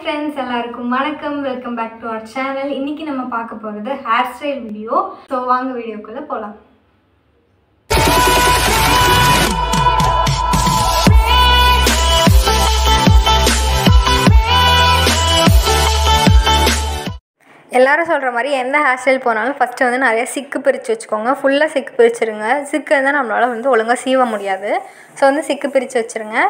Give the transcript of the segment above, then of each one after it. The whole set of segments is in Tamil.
ஃப்ரெண்ட்ஸ் எல்லாருக்கும் வணக்கம் welcome back to our channel இன்னைக்கு நம்ம பார்க்க போகிறது ஹேர் ஸ்டைல் வீடியோ ஸோ வாங்க வீடியோக்குள்ளே போகலாம் எல்லாரும் சொல்கிற மாதிரி எந்த ஹேர் ஸ்டைல் போனாலும் ஃபஸ்ட்டு வந்து நிறைய சிக்கு பிரித்து வச்சுக்கோங்க ஃபுல்லாக சிக்கு பிரிச்சுருங்க சிக்கு இருந்தால் நம்மளால் வந்து ஒழுங்காக சீவ முடியாது ஸோ வந்து சிக்கு பிரித்து வச்சுருங்க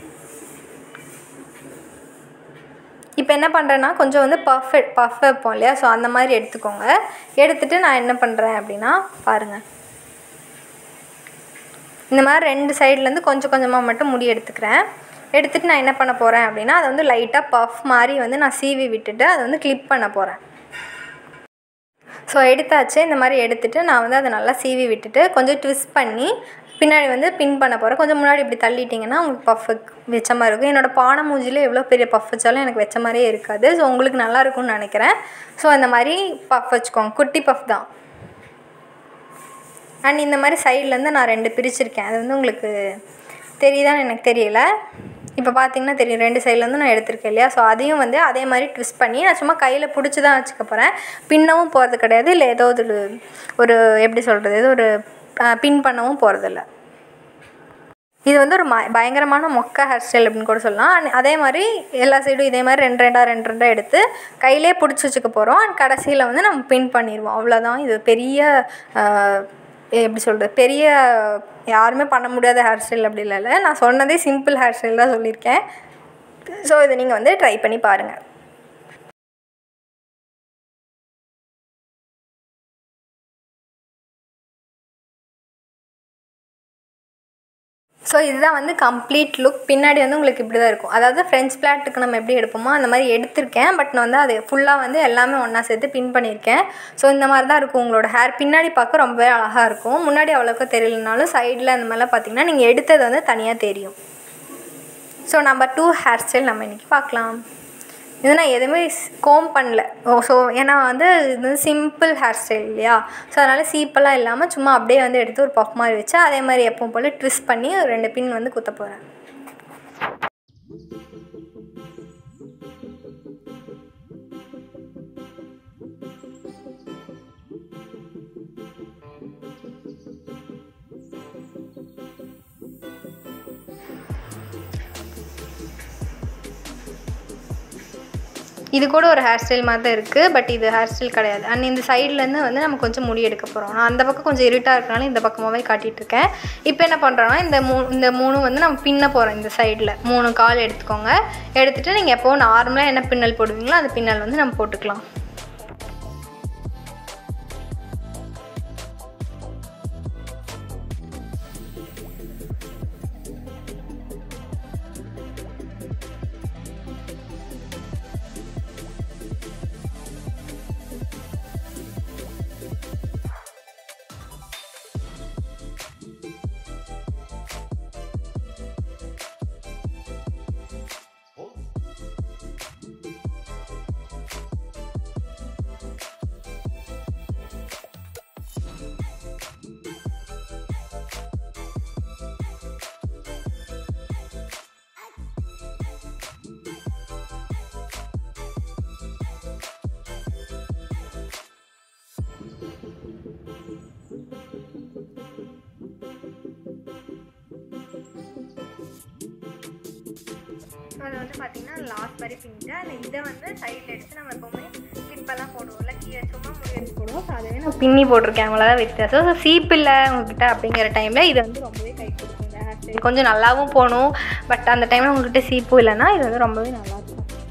இப்போ என்ன பண்ணுறேன்னா கொஞ்சம் வந்து பஃப் பஃப் வைப்போம் இல்லையா ஸோ அந்த மாதிரி எடுத்துக்கோங்க எடுத்துகிட்டு நான் என்ன பண்ணுறேன் அப்படின்னா பாருங்கள் இந்த மாதிரி ரெண்டு சைட்லேருந்து கொஞ்சம் கொஞ்சமாக மட்டும் முடி எடுத்துக்கிறேன் எடுத்துகிட்டு நான் என்ன பண்ண போகிறேன் அப்படின்னா அதை வந்து லைட்டாக பஃப் மாதிரி வந்து நான் சீவி விட்டுட்டு அதை வந்து கிளிப் பண்ண போகிறேன் ஸோ எடுத்தாச்சு இந்த மாதிரி எடுத்துகிட்டு நான் வந்து அதை நல்லா சீவி விட்டுட்டு கொஞ்சம் ட்விஸ்ட் பண்ணி பின்னாடி வந்து பின் பண்ண போகிறேன் கொஞ்சம் முன்னாடி இப்படி தள்ளிட்டிங்கன்னா உங்களுக்கு பஃப் வச்ச மாதிரி இருக்கும் என்னோடய பானை மூஞ்சியில் எவ்வளோ பெரிய பஃப் வச்சாலும் எனக்கு வச்ச மாதிரியே இருக்காது ஸோ உங்களுக்கு நல்லா இருக்கும்னு நினைக்கிறேன் ஸோ இந்த மாதிரி பஃப் வச்சுக்கோங்க குட்டி பஃப் தான் அண்ட் இந்த மாதிரி சைட்லேருந்து நான் ரெண்டு பிரிச்சிருக்கேன் அது வந்து உங்களுக்கு தெரியுதான்னு எனக்கு தெரியல இப்போ பார்த்தீங்கன்னா தெரியும் ரெண்டு சைட்லேருந்து நான் எடுத்திருக்கேன் இல்லையா ஸோ அதையும் வந்து அதே மாதிரி ட்விஸ்ட் பண்ணி நான் சும்மா கையில் பிடிச்சி தான் வச்சுக்க போகிறேன் பின்னவும் போகிறது கிடையாது இல்லை ஏதோ ஒரு ஒரு எப்படி சொல்கிறது ஏதோ ஒரு பின் பண்ணவும் போகிறதில்ல இது வந்து ஒரு ம பயங்கரமான மொக்க ஹேர் ஸ்டைல் அப்படின்னு கூட சொல்லலாம் அண்ட் அதே மாதிரி எல்லா சைடும் இதே மாதிரி ரெண்டு ரெண்டாக ரெண்டு ரெண்டாக எடுத்து கையிலே பிடிச்சி வச்சுக்க போகிறோம் அண்ட் கடைசியில் வந்து நம்ம பின் பண்ணிடுவோம் அவ்வளோதான் இது பெரிய எப்படி சொல்கிறது பெரிய யாருமே பண்ண முடியாத ஹேர் ஸ்டைல் அப்படி இல்லை நான் சொன்னதே சிம்பிள் ஹேர் ஸ்டைல் தான் சொல்லியிருக்கேன் ஸோ இதை நீங்கள் வந்து ட்ரை பண்ணி பாருங்கள் ஸோ இதுதான் வந்து கம்ப்ளீட் லுக் பின்னாடி வந்து உங்களுக்கு இப்படி தான் இருக்கும் அதாவது ஃப்ரெஞ்ச் பிளாட்டுக்கு நம்ம எப்படி எடுப்போமோ அந்த மாதிரி எடுத்திருக்கேன் பட் நான் வந்து அது ஃபுல்லாக வந்து எல்லாமே ஒன்றா சேர்த்து பின் பண்ணியிருக்கேன் ஸோ இந்த மாதிரி தான் இருக்கும் உங்களோட ஹேர் பின்னாடி பார்க்க ரொம்பவே அழகாக இருக்கும் முன்னாடி அவ்வளோக்கா தெரியலனாலும் சைடில் அந்த மாதிரிலாம் பார்த்தீங்கன்னா நீங்கள் எடுத்தது வந்து தனியாக தெரியும் so number two hairstyle நம்ம இன்றைக்கி பார்க்கலாம் இது நான் எதுவுமே கோம் பண்ணல ஓ ஸோ ஏன்னா வந்து இது வந்து சிம்பிள் ஹேர் ஸ்டைல் இல்லையா ஸோ அதனால் சீப்பெல்லாம் இல்லாமல் சும்மா அப்படியே வந்து எடுத்து ஒரு பஃப் மாதிரி வச்சு அதே மாதிரி எப்பவும் போல் ட்விஸ்ட் பண்ணி ஒரு ரெண்டு பின் வந்து குத்த போகிறேன் இது கூட ஒரு ஹேர் ஸ்டைல் மாதிரி தான் இருக்குது பட் இது ஹேர் ஸ்டைல் கிடையாது அண்ட் இந்த சைட்லேருந்து வந்து நம்ம கொஞ்சம் முடி எடுக்க போகிறோம் நான் அந்த பக்கம் கொஞ்சம் இருட்டாக இருக்கனால இந்த பக்கமாகவே காட்டிகிட்டு இருக்கேன் இப்போ என்ன பண்ணுறோன்னா இந்த மூ இந்த மூணு வந்து நம்ம பின்ன போகிறோம் இந்த சைடில் மூணு கால் எடுத்துக்கோங்க எடுத்துகிட்டு நீங்கள் எப்போ நார்மலாக என்ன பின்னல் போடுவீங்களோ அந்த பின்னல் வந்து நம்ம போட்டுக்கலாம் அதை வந்து பார்த்திங்கன்னா லாஸ்ட் மாதிரி பின்னிட்டு அந்த இதை வந்து சைடில் எடுத்து நம்ம எப்போவுமே கிளிப்பெல்லாம் போடுவோம்ல கீழே சும்மா முடி எடுத்து போடுவோம் ஸோ அதுவே நான் பின்னி போட்டிருக்கேன் அவ்வளோதான் வித்தியாசம் ஸோ சீப் இல்லை உங்ககிட்ட அப்படிங்கிற டைமில் இது வந்து ரொம்பவே கை கொடுக்கும் இந்த ஹேர் ஸ்டைல் கொஞ்சம் நல்லாவும் போகணும் பட் அந்த டைமில் உங்கள்கிட்ட சீப்பும் இல்லைன்னா இது வந்து ரொம்பவே நல்லாயிருக்கும்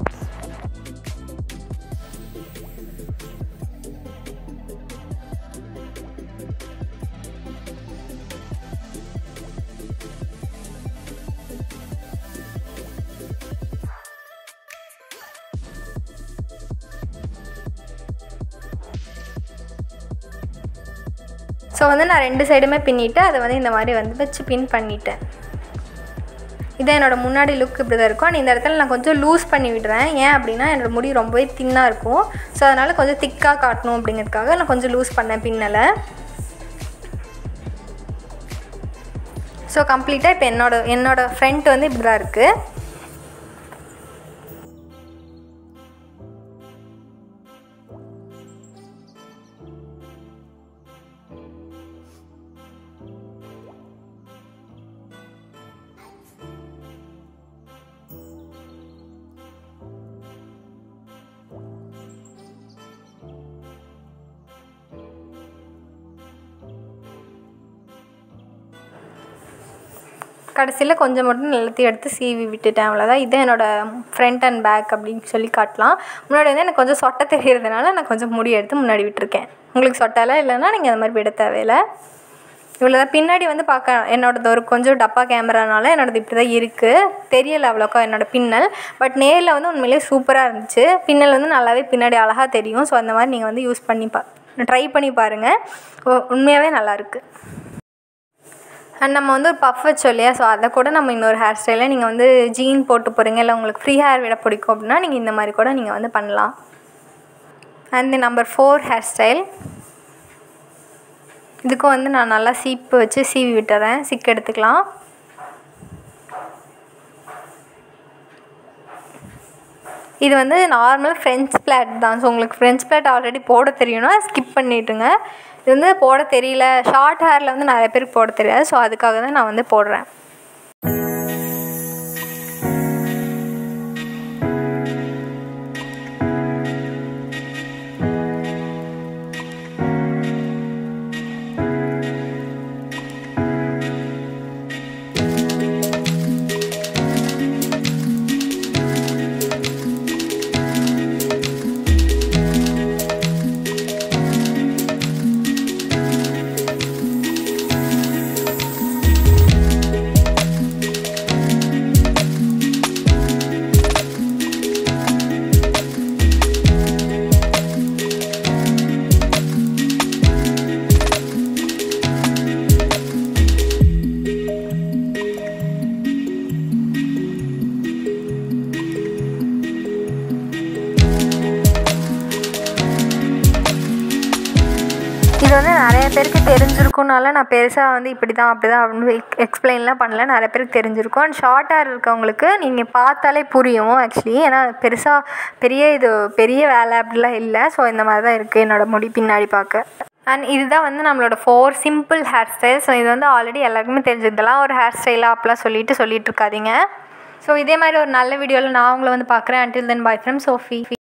ஸோ வந்து நான் ரெண்டு சைடுமே பின்னிட்டு அதை வந்து இந்த மாதிரி வந்து வச்சு பின் பண்ணிட்டேன் இதான் என்னோடய முன்னாடி லுக் இப்படி தான் இருக்கும் ஆனால் இந்த இடத்துல நான் கொஞ்சம் லூஸ் பண்ணி விடுறேன் ஏன் அப்படின்னா என்னோடய முடி ரொம்பவே தின்னாக இருக்கும் ஸோ அதனால் கொஞ்சம் திக்காக காட்டணும் அப்படிங்கிறதுக்காக நான் கொஞ்சம் லூஸ் பண்ணேன் பின்னலை ஸோ கம்ப்ளீட்டாக இப்போ என்னோட என்னோடய ஃப்ரண்ட் வந்து இப்படி தான் இருக்குது கடைசியில் கொஞ்சம் மட்டும் எல்லாத்தையும் எடுத்து சீவி விட்டுட்டேன் அவ்வளோதான் இது என்னோடய ஃப்ரண்ட் அண்ட் பேக் அப்படின்னு சொல்லி காட்டலாம் முன்னாடி வந்து எனக்கு கொஞ்சம் சொட்டை தெரியறதுனால நான் கொஞ்சம் முடி எடுத்து முன்னாடி விட்டுருக்கேன் உங்களுக்கு சொட்டெல்லாம் இல்லைன்னா நீங்கள் அந்த மாதிரி விட தேவையில்லை இவ்வளோதான் பின்னாடி வந்து பார்க்க என்னோடது ஒரு கொஞ்சம் டப்பா கேமரானால என்னோடது இப்படி தான் இருக்குது தெரியலை அவ்வளோக்கா என்னோடய பின்னல் பட் நேரில் வந்து உண்மையிலேயே சூப்பராக இருந்துச்சு பின்னல் வந்து நல்லாவே பின்னாடி அழகாக தெரியும் ஸோ அந்த மாதிரி நீங்கள் வந்து யூஸ் பண்ணி பா ட்ரை பண்ணி பாருங்கள் உ- உண்மையாகவே நல்லாயிருக்கு அண்ட் நம்ம வந்து ஒரு பஃப் வச்சோம் இல்லையா ஸோ அதை கூட நம்ம இன்னொரு ஹேர் ஸ்டைலில் நீங்கள் வந்து ஜீன் போட்டு போகிறீங்க இல்லை உங்களுக்கு ஃப்ரீ ஹேர் விட பிடிக்கும் அப்படின்னா நீங்கள் இந்த மாதிரி கூட நீங்கள் வந்து பண்ணலாம் and number four hairstyle இதுக்கும் வந்து நான் நல்லா சீப்பு வச்சு சீவி விட்டுறேன் சிக்கு எடுத்துக்கலாம் இது வந்து நார்மல் ஃப்ரெஞ்ச் பிளாட் தான் ஸோ உங்களுக்கு ஃப்ரெஞ்ச் பிளாட் ஆல்ரெடி போட தெரியும்னா ஸ்கிப் பண்ணிட்டுங்க இது வந்து போட தெரியல ஷார்ட் ஹேரில் வந்து நிறைய பேருக்கு போட தெரியாது ஸோ அதுக்காக தான் நான் வந்து போடுறேன் இது வந்து நிறைய பேருக்கு தெரிஞ்சிருக்கும்னால நான் பெருசாக வந்து இப்படி தான் அப்படி தான் அப்படின்னு எக்ஸ்பிளைன்லாம் பண்ணல நிறைய பேருக்கு தெரிஞ்சிருக்கும் அண்ட் ஷார்ட் ஹேர் இருக்கவங்களுக்கு நீங்கள் பார்த்தாலே புரியும் ஆக்சுவலி ஏன்னா பெருசாக பெரிய இது பெரிய வேலை அப்படிலாம் இல்லை ஸோ இந்த மாதிரி தான் இருக்குது என்னோடய முடி பின்னாடி பார்க்க அண்ட் இதுதான் வந்து நம்மளோட four simple hairstyle so இது வந்து ஆல்ரெடி எல்லாருக்குமே தெரிஞ்சதெல்லாம் ஒரு ஹேர் ஸ்டைலாக அப்படிலாம் சொல்லிட்டு சொல்லிட்டு இருக்காதீங்க ஸோ இதே மாதிரி ஒரு நல்ல வீடியோவில் நான் உங்களை வந்து பார்க்குறேன் until then bye from Sophie